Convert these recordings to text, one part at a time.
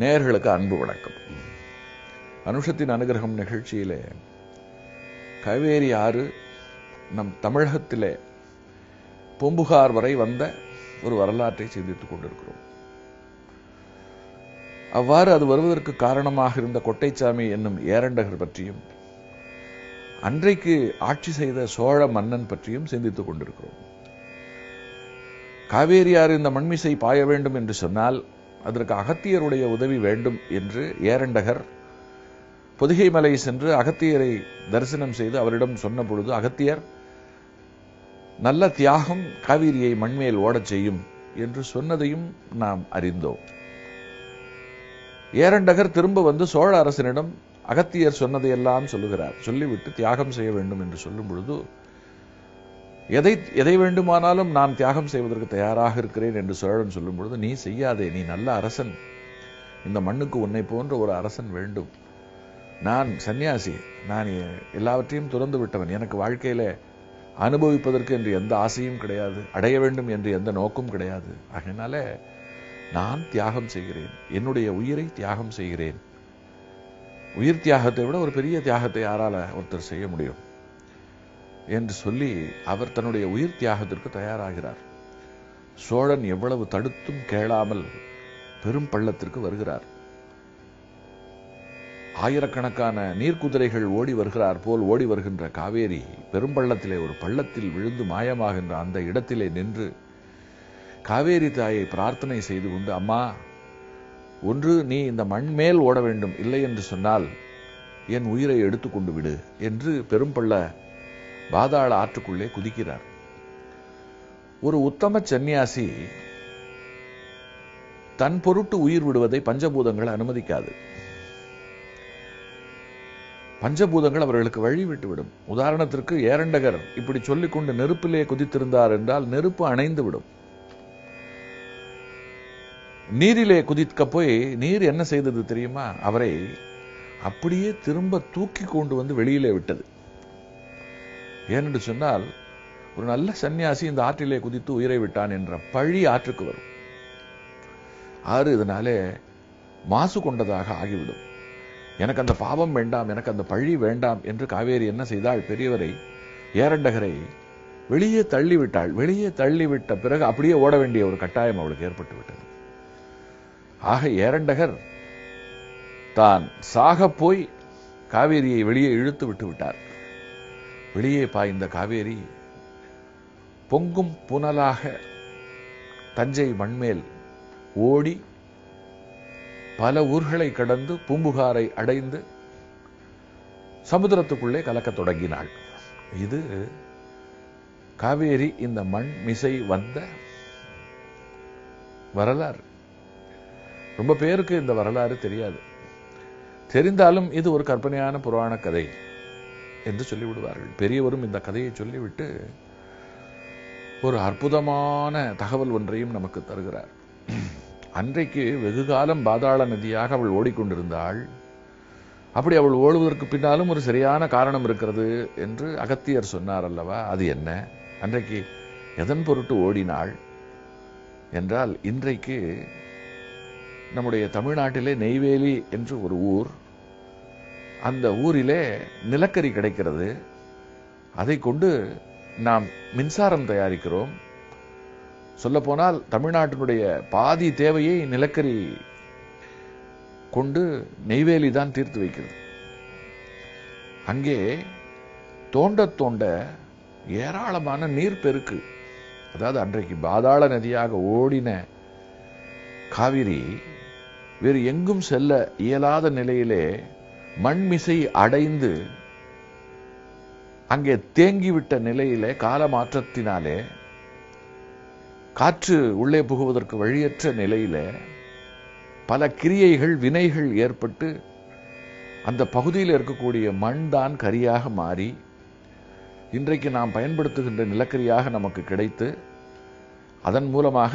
நேயர்களுக்கு அன்பு வணக்கம் அனுஷத்தின் அனுகிரகம் நிகழ்ச்சியிலே காவேரி ஆறு நம் தமிழகத்திலே பூம்புகார் வரை வந்த ஒரு வரலாற்றை சிந்தித்துக் கொண்டிருக்கிறோம் அவ்வாறு அது வருவதற்கு காரணமாக இருந்த கொட்டைச்சாமி என்னும் ஏரண்டகர் பற்றியும் அன்றைக்கு ஆட்சி செய்த சோழ மன்னன் பற்றியும் சிந்தித்துக் கொண்டிருக்கிறோம் காவேரியாறு இந்த மண்மிசை பாய வேண்டும் என்று சொன்னால் அதற்கு அகத்தியருடைய உதவி வேண்டும் என்று ஏரண்டகர் பொதிகை மலை சென்று அகத்தியரை தரிசனம் செய்து அவரிடம் சொன்ன பொழுது அகத்தியர் நல்ல தியாகம் காவிரியை மண்மேல் ஓடச் செய்யும் என்று சொன்னதையும் நாம் அறிந்தோம் ஏரண்டகர் திரும்ப வந்து சோழ அரசனிடம் அகத்தியர் சொன்னதையெல்லாம் சொல்லுகிறார் சொல்லிவிட்டு தியாகம் செய்ய வேண்டும் என்று சொல்லும் பொழுது எதை எதை வேண்டுமானாலும் நான் தியாகம் செய்வதற்கு தயாராக இருக்கிறேன் என்று சோழன் சொல்லும் பொழுது நீ செய்யாதே நீ நல்ல அரசன் இந்த மண்ணுக்கு உன்னை போன்ற ஒரு அரசன் வேண்டும் நான் சன்னியாசி நான் எல்லாவற்றையும் துறந்து விட்டவன் எனக்கு வாழ்க்கையில அனுபவிப்பதற்கு என்று எந்த ஆசையும் கிடையாது அடைய வேண்டும் என்று எந்த நோக்கும் கிடையாது அதனால நான் தியாகம் செய்கிறேன் என்னுடைய உயிரை தியாகம் செய்கிறேன் உயிர் தியாகத்தை விட ஒரு பெரிய தியாகத்தை யாரால ஒருத்தர் செய்ய முடியும் என்று சொல்லி அவர் தன்னுடைய உயிர் தியாகத்திற்கு தயாராகிறார் சோழன் எவ்வளவு தடுத்தும் கேளாமல் பெரும் பள்ளத்திற்கு வருகிறார் ஆயிரக்கணக்கான நீர்க்குதிரைகள் ஓடி வருகிறார் போல் ஓடி வருகின்ற காவேரி பெரும்பள்ளத்திலே ஒரு பள்ளத்தில் விழுந்து மாயமாகின்ற அந்த இடத்திலே நின்று காவேரி தாயை பிரார்த்தனை செய்து கொண்டு அம்மா ஒன்று நீ இந்த மண் மேல் ஓட வேண்டும் இல்லை என்று சொன்னால் என் உயிரை எடுத்துக்கொண்டு விடு என்று பெரும்பள்ள பாதாள ஆற்றுக்குள்ளே குதிக்கிறார் ஒரு உத்தம சந்நியாசி தன் பொருட்டு உயிர் விடுவதை பஞ்சபூதங்கள் அனுமதிக்காது பஞ்சபூதங்கள் அவர்களுக்கு வழி விட்டுவிடும் உதாரணத்திற்கு ஏரண்டகர் இப்படி சொல்லிக்கொண்டு நெருப்பிலே குதித்திருந்தார் என்றால் நெருப்பு அணைந்து விடும் நீரிலே குதிக்க போய் நீர் என்ன செய்தது தெரியுமா அவரை அப்படியே திரும்ப தூக்கி கொண்டு வந்து வெளியிலே விட்டது ஏனென்று சொன்னால் ஒரு நல்ல சன்னியாசி இந்த ஆற்றிலே குதித்து உயிரை விட்டான் என்ற பழி ஆற்றுக்கு வரும் ஆறு இதனாலே மாசு கொண்டதாக ஆகிவிடும் எனக்கு அந்த பாவம் வேண்டாம் எனக்கு அந்த பழி வேண்டாம் என்று காவேரி என்ன செய்தாள் பெரியவரை ஏரண்டகரை வெளியே தள்ளிவிட்டாள் வெளியே தள்ளிவிட்ட பிறகு அப்படியே ஓட வேண்டிய ஒரு கட்டாயம் அவளுக்கு ஏற்பட்டு விட்டது ஆக ஏரண்டகர் தான் சாக போய் காவேரியை வெளியே இழுத்து விட்டு விட்டார் வெளியே பாய்ந்த காவேரி பொங்கும் புனலாக தஞ்சை மண்மேல் ஓடி பல ஊர்களை கடந்து பூம்புகாரை அடைந்து சமுத்திரத்துக்குள்ளே கலக்கத் தொடங்கினாள் இது காவேரி இந்த மண் மிசை வந்த வரலாறு ரொம்ப பேருக்கு இந்த வரலாறு தெரியாது தெரிந்தாலும் இது ஒரு கற்பனையான புராண கதை என்று சொல்லிவிடுவார்கள் பெரியவரும் இந்த கதையை சொல்லிவிட்டு ஒரு அற்புதமான தகவல் ஒன்றையும் நமக்கு தருகிறார் அன்றைக்கு வெகு காலம் பாதாள நதியாக அவள் ஓடிக்கொண்டிருந்தாள் அப்படி அவள் ஓடுவதற்கு பின்னாலும் ஒரு சரியான காரணம் இருக்கிறது என்று அகத்தியர் சொன்னார் அல்லவா அது என்ன அன்றைக்கு எதன் பொருட்டு ஓடினாள் என்றால் இன்றைக்கு நம்முடைய தமிழ்நாட்டிலே நெய்வேலி என்று ஒரு ஊர் அந்த ஊரிலே நிலக்கரி கிடைக்கிறது அதை கொண்டு நாம் மின்சாரம் தயாரிக்கிறோம் சொல்லப்போனால் தமிழ்நாட்டினுடைய பாதி தேவையை நிலக்கரி கொண்டு நெய்வேலி தான் தீர்த்து வைக்கிறது அங்கே தோண்ட தோண்ட ஏராளமான நீர் பெருக்கு அதாவது அன்றைக்கு பாதாள நதியாக ஓடின காவிரி வேறு எங்கும் செல்ல இயலாத நிலையிலே மண்மிசை அடைந்து அங்கே தேங்கிவிட்ட நிலையிலே கால மாற்றத்தினாலே காற்று உள்ளே புகுவதற்கு வழியற்ற நிலையில பல கிரியைகள் வினைகள் ஏற்பட்டு அந்த பகுதியில் இருக்கக்கூடிய மண் தான் கரியாக மாறி இன்றைக்கு நாம் பயன்படுத்துகின்ற நிலக்கரியாக நமக்கு கிடைத்து அதன் மூலமாக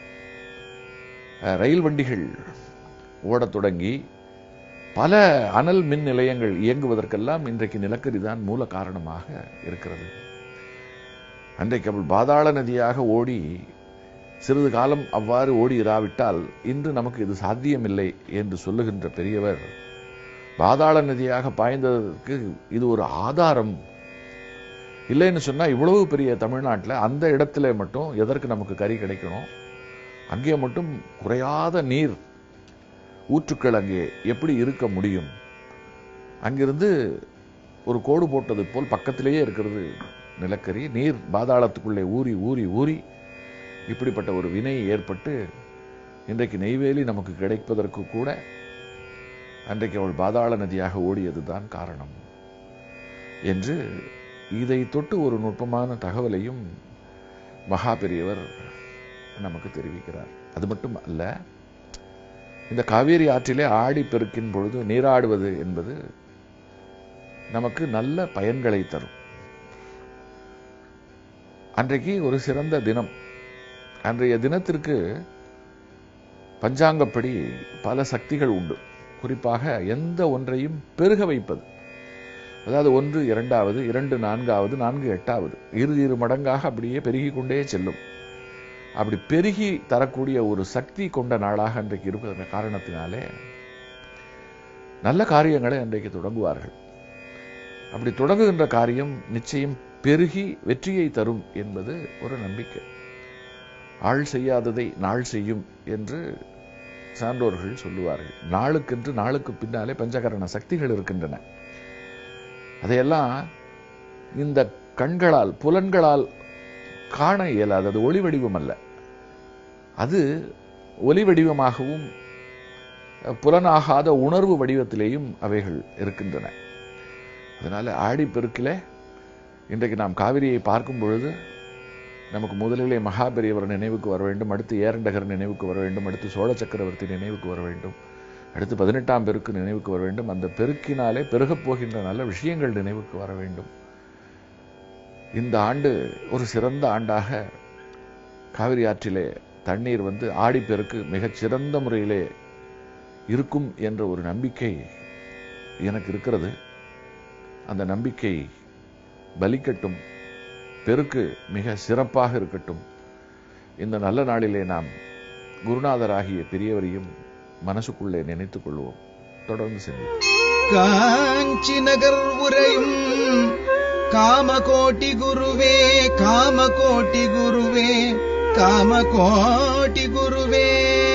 ரயில் வண்டிகள் ஓடத் தொடங்கி பல அனல் மின் நிலையங்கள் இயங்குவதற்கெல்லாம் இன்றைக்கு நிலக்கரி தான் மூல காரணமாக இருக்கிறது அன்றைக்கு அவள் பாதாள நதியாக ஓடி சிறிது காலம் அவ்வாறு ஓடி இராவிட்டால் இன்று நமக்கு இது சாத்தியமில்லை என்று சொல்லுகின்ற பெரியவர் பாதாள நதியாக பாய்ந்ததற்கு இது ஒரு ஆதாரம் இல்லைன்னு சொன்னா இவ்வளவு பெரிய தமிழ்நாட்டில் அந்த இடத்துல மட்டும் எதற்கு நமக்கு கறி கிடைக்கணும் அங்கே மட்டும் குறையாத நீர் ஊற்றுக்கள் அங்கே எப்படி இருக்க முடியும் அங்கிருந்து ஒரு கோடு போட்டது போல் பக்கத்திலேயே இருக்கிறது நிலக்கரி நீர் பாதாளத்துக்குள்ளே ஊறி ஊறி ஊறி இப்படிப்பட்ட ஒரு வினை ஏற்பட்டு இன்றைக்கு நெய்வேலி நமக்கு கிடைப்பதற்கு கூட அன்றைக்கு அவள் பாதாள நதியாக ஓடியதுதான் காரணம் என்று இதை தொட்டு ஒரு நுட்பமான தகவலையும் மகா பெரியவர் நமக்கு தெரிவிக்கிறார் அது மட்டும் அல்ல இந்த காவேரி ஆற்றிலே ஆடி பெருக்கின் பொழுது நீராடுவது என்பது நமக்கு நல்ல பயன்களை தரும் அன்றைக்கு ஒரு சிறந்த தினம் அன்றைய தினத்திற்கு பஞ்சாங்கப்படி பல சக்திகள் உண்டு குறிப்பாக எந்த ஒன்றையும் பெருக வைப்பது அதாவது ஒன்று இரண்டாவது இரண்டு நான்காவது நான்கு எட்டாவது இரு இரு மடங்காக அப்படியே பெருகிக் கொண்டே செல்லும் அப்படி பெருகி தரக்கூடிய ஒரு சக்தி கொண்ட நாளாக அன்றைக்கு இருப்பதற்கு காரணத்தினாலே நல்ல காரியங்களை அன்றைக்கு தொடங்குவார்கள் அப்படி தொடங்குகின்ற காரியம் நிச்சயம் பெருகி வெற்றியை தரும் என்பது ஒரு நம்பிக்கை ஆள் செய்யாததை நாள் செய்யும் என்று சான்றோர்கள் சொல்லுவார்கள் நாளுக்கென்று நாளுக்கு பின்னாலே பஞ்சகரண சக்திகள் இருக்கின்றன அதையெல்லாம் இந்த கண்களால் புலன்களால் காண இயலாது அது ஒளி வடிவம் அல்ல அது ஒலி வடிவமாகவும் புலனாகாத உணர்வு வடிவத்திலேயும் அவைகள் இருக்கின்றன அதனால ஆடிப்பெருக்கிலே இன்றைக்கு நாம் காவிரியை பார்க்கும் பொழுது நமக்கு முதலிலே மகாபெரியவர் நினைவுக்கு வர வேண்டும் அடுத்து ஏரண்டகர் நினைவுக்கு வர வேண்டும் அடுத்து சோழ சக்கரவர்த்தி நினைவுக்கு வர வேண்டும் அடுத்து பதினெட்டாம் பெருக்கு நினைவுக்கு வர வேண்டும் அந்த பெருக்கினாலே பெருகப் போகின்ற நல்ல விஷயங்கள் நினைவுக்கு வர வேண்டும் இந்த ஆண்டு ஒரு சிறந்த ஆண்டாக காவிரி ஆற்றிலே தண்ணீர் வந்து ஆடிப்பெருக்கு மிகச் சிறந்த முறையிலே இருக்கும் என்ற ஒரு நம்பிக்கை எனக்கு இருக்கிறது அந்த நம்பிக்கை பலிக்கட்டும் பெருக்கு மிக சிறப்பாக இருக்கட்டும் இந்த நல்ல நாளிலே நாம் குருநாதராகிய பெரியவரையும் மனசுக்குள்ளே நினைத்துக் கொள்வோம் தொடர்ந்து சிந்திப்போம் காஞ்சி நகர் உரையும் காமகோட்டி குருவே காமகோட்டி குருவே காமகோட்டி குருவே